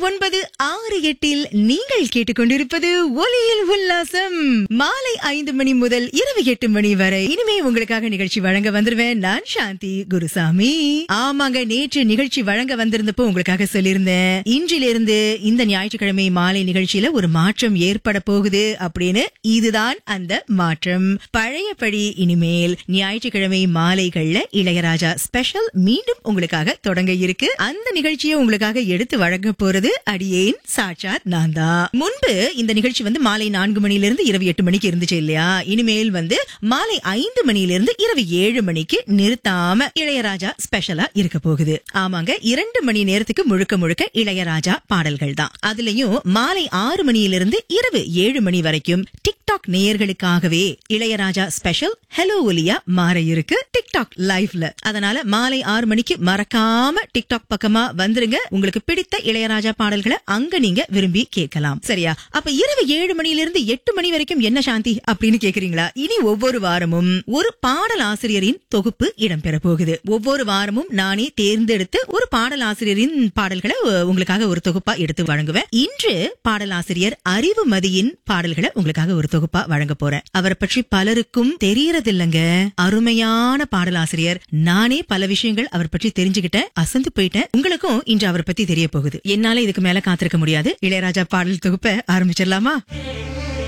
ஒன்பது ஆறு எட்டில் நீங்கள் கேட்டுக்கொண்டிருப்பது ஒலியில் உல்லாசம் மாலை ஐந்து மணி முதல் இரவு எட்டு மணி வரை இனிமே உங்களுக்காக நிகழ்ச்சி வழங்க வந்துருவேன் நான் சாந்தி குருசாமி ஆமாங்க நேற்று நிகழ்ச்சி வழங்க வந்திருந்தப்போ உங்களுக்காக சொல்லியிருந்தேன் இன்றிலிருந்து இந்த ஞாயிற்றுக்கிழமை மாலை நிகழ்ச்சியில ஒரு மாற்றம் ஏற்பட போகுது அப்படின்னு இதுதான் அந்த மாற்றம் பழையபடி இனிமேல் ஞாயிற்றுக்கிழமை மாலைகள்ல இளையராஜா ஸ்பெஷல் மீண்டும் உங்களுக்காக தொடங்க இருக்கு அந்த நிகழ்ச்சியை உங்களுக்காக எடுத்து வழங்க போறது அடியேன் சாட்சாத் நான் தான் முன்பு இந்த நிகழ்ச்சி வந்து மாலை நான்கு மணியிலிருந்து இரவு எட்டு மணிக்கு இருந்துச்சு இல்லையா இனிமேல் வந்து மாலை ஐந்து மணியிலிருந்து இரவு ஏழு மணிக்கு நிறுத்தாம இளையராஜா ஸ்பெஷலா இருக்க போகுது ஆமாங்க இரண்டு மணி நேரத்துக்கு முழுக்க முழுக்க இளையராஜா பாடல்கள் தான் அதுலயும் மாலை ஆறு மணியிலிருந்து இரவு ஏழு மணி வரைக்கும் டிக்டாக் நேயர்களுக்காகவே இளையராஜா ஸ்பெஷல் ஹலோ ஒலியா மாற இருக்கு டிக்டாக் லைவ்ல அதனால மாலை ஆறு மணிக்கு மறக்காம டிக்டாக் பக்கமா வந்துருங்க உங்களுக்கு பிடித்த இளையராஜா பாடல்களை அங்க நீங்க விரும்பி கேட்கலாம் சரியா அப்ப இரவு ஏழு மணில இருந்து எட்டு மணி வரைக்கும் என்ன சாந்தி அப்படின்னு கேக்குறீங்களா இனி ஒவ்வொரு வாரமும் ஒரு பாடல் ஆசிரியரின் தொகுப்பு இடம்பெற போகுது ஒவ்வொரு வாரமும் நானே தேர்ந்தெடுத்து ஒரு பாடல் ஆசிரியரின் பாடல்களை அஹ், உங்களுக்காக ஒரு தொகுப்பா எடுத்து வழங்குவேன் இன்று பாடலாசிரியர் அறிவுமதியின் பாடல்களை உங்களுக்காக ஒரு தொகுப்பா வழங்க போறேன் அவரை பற்றி பலருக்கும் தெரியறதில்லங்க அருமையான பாடலாசிரியர் நானே பல விஷயங்கள் அவர் பற்றி தெரிஞ்சுக்கிட்டேன் அசந்து போயிட்டேன் உங்களுக்கும் இன்று அவரை பத்தி தெரிய போகுது என்னால இதுக்கு மேல காத்திருக்க முடியாது இளையராஜா பாடல் தொகுப்பை ஆரம்பிச்சிடலாமா